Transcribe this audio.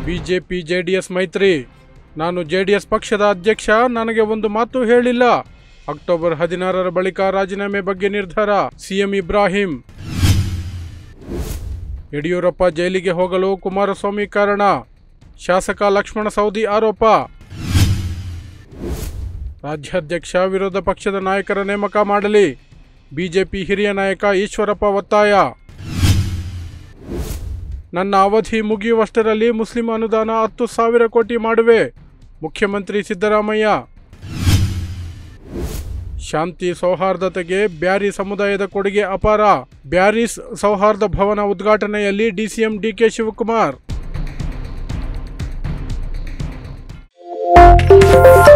BJP JDS ಮೈತ್ರಿ ನಾನು JDS ಪಕ್ಷದ ಅಧ್ಯಕ್ಷ ನನಗೆ ಒಂದು ಮಾತು ಹೇಳಿಲ್ಲ ಅಕ್ಟೋಬರ್ ಹದಿನಾರರ ಬಳಿಕ ರಾಜೀನಾಮೆ ಬಗ್ಗೆ ನಿರ್ಧಾರ ಸಿಎಂ ಇಬ್ರಾಹಿಂ ಯಡಿಯೂರಪ್ಪ ಜೈಲಿಗೆ ಹೋಗಲು ಕುಮಾರಸ್ವಾಮಿ ಕಾರಣ ಶಾಸಕ ಲಕ್ಷ್ಮಣ ಸವದಿ ಆರೋಪ ರಾಜ್ಯಾಧ್ಯಕ್ಷ ವಿರೋಧ ಪಕ್ಷದ ನಾಯಕರ ನೇಮಕ ಮಾಡಲಿ ಬಿಜೆಪಿ ಹಿರಿಯ ನಾಯಕ ಈಶ್ವರಪ್ಪ ಒತ್ತಾಯ ನನ್ನ ಅವಧಿ ಮುಗಿಯುವಷ್ಟರಲ್ಲಿ ಮುಸ್ಲಿಂ ಅನುದಾನ ಹತ್ತು ಸಾವಿರ ಕೋಟಿ ಮಾಡುವೆ ಮುಖ್ಯಮಂತ್ರಿ ಸಿದ್ದರಾಮಯ್ಯ ಶಾಂತಿ ಸೌಹಾರ್ದತೆಗೆ ಬ್ಯಾರಿ ಸಮುದಾಯದ ಕೊಡುಗೆ ಅಪಾರ ಬ್ಯಾರಿಸ್ ಸೌಹಾರ್ದ ಭವನ ಉದ್ಘಾಟನೆಯಲ್ಲಿ ಡಿಸಿಎಂ ಡಿಕೆ ಶಿವಕುಮಾರ್